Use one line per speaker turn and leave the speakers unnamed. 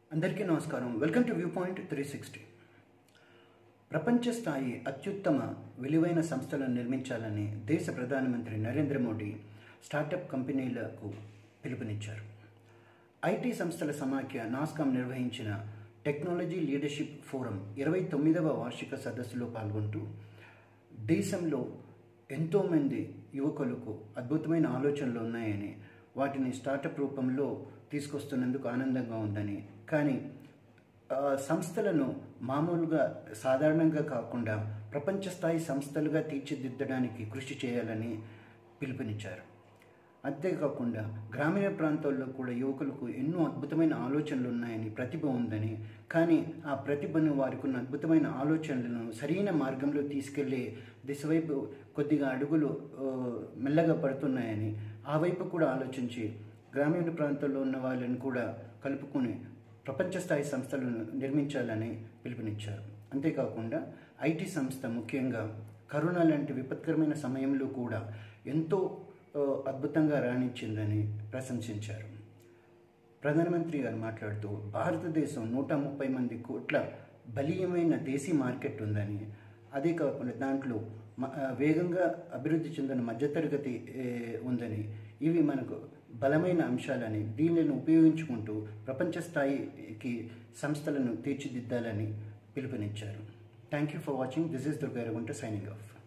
అందరికీ నమస్కారం welcome to view point three sixty ప్రపంచ స్థాయి అత్యుత్తమ విలువైన సంస్థలను నిర్మించాలని దేశ ప్రధానమంత్రి నరేంద్ర మోడీ స్టార్టప్ కంపెనీలకు పిలుపునిచ్చారు ఐటీ సంస్థల సమాఖ్య నాస్కామ్ నిర్వహించిన టెక్నాలజీ లీడర్షిప్ ఫోరం ఇరవై తొమ్మిదవ వార్షిక సదస్సులో పాల్గొంటూ దేశంలో ఎంతోమంది యువకులకు అద్భుతమైన ఆలోచనలు ఉన్నాయని వాటిని స్టార్టప్ రూపంలో తీసుకొస్తున్నందుకు ఆనందంగా ఉందని కానీ ఆ, సంస్థలను మామూలుగా సాధారణంగా కాకుండా ప్రపంచ స్థాయి సంస్థలుగా తీర్చిదిద్దడానికి కృషి చేయాలని పిలుపునిచ్చారు అంతేకాకుండా గ్రామీణ ప్రాంతాల్లో కూడా యువకులకు ఎన్నో అద్భుతమైన ఆలోచనలు ఉన్నాయని ప్రతిభ ఉందని కానీ ఆ ప్రతిభను వారికి ఉన్న అద్భుతమైన ఆలోచనలను సరైన మార్గంలో తీసుకెళ్లే దిశ వైపు కొద్దిగా అడుగులు ఆ, మెల్లగా పడుతున్నాయని ఆ వైపు కూడా ఆలోచించి గ్రామీణ ప్రాంతాల్లో ఉన్న వాళ్ళని కూడా కలుపుకొని ప్రపంచ స్థాయి సంస్థలను నిర్మించాలని పిలుపునిచ్చారు అంతేకాకుండా ఐటీ సంస్థ ముఖ్యంగా కరోనా లాంటి విపత్కరమైన సమయంలో కూడా ఎంతో ఆ, అద్భుతంగా రాణించిందని ప్రశంసించారు ప్రధానమంత్రి గారు మాట్లాడుతూ భారతదేశం నూట ముప్పై మంది కోట్ల బలీయమైన దేశీ మార్కెట్ ఉందని అదే కాకుండా దాంట్లో మ- ఆ, వేగంగా అభివృద్ధి చెందిన మధ్యతరగతి ఏ, ఉందని ఇవి మనకు బలమైన అంశాలని దీనిని ఉపయోగించుకుంటూ ప్రపంచ స్థాయికి సంస్థలను తీర్చిదిద్దాలని పిలుపునిచ్చారు thank you for watching this is Durgaragunta signing of